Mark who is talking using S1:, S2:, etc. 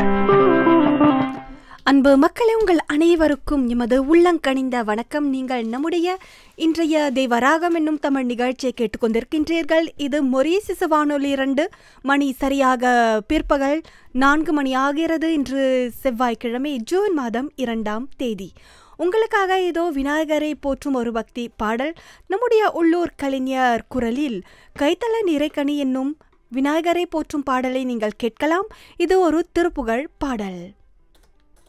S1: அன்பு மக்களே உங்கள் அனைவருக்கும் எமது உள்ளங்கணிந்த வணக்கம் நீங்கள் நம்முடைய இன்றைய தெய்வராகம் என்னும் தமிழ் நிகழ்ச்சியை கேட்டுக்கொண்டிருக்கின்றீர்கள் இது மொரீசிசு வானொலி இரண்டு மணி சரியாக பிற்பகல் நான்கு மணி ஆகிறது இன்று செவ்வாய்க்கிழமை ஜூன் மாதம் இரண்டாம் தேதி உங்களுக்காக ஏதோ விநாயகரை போற்றும் ஒரு பக்தி பாடல் நம்முடைய உள்ளூர் கலைஞர் குரலில் கைத்தல நிறைக்கணி என்னும் விநாயகரை போற்றும் பாடலை நீங்கள் கேட்கலாம் இது ஒரு திருப்புகழ் பாடல்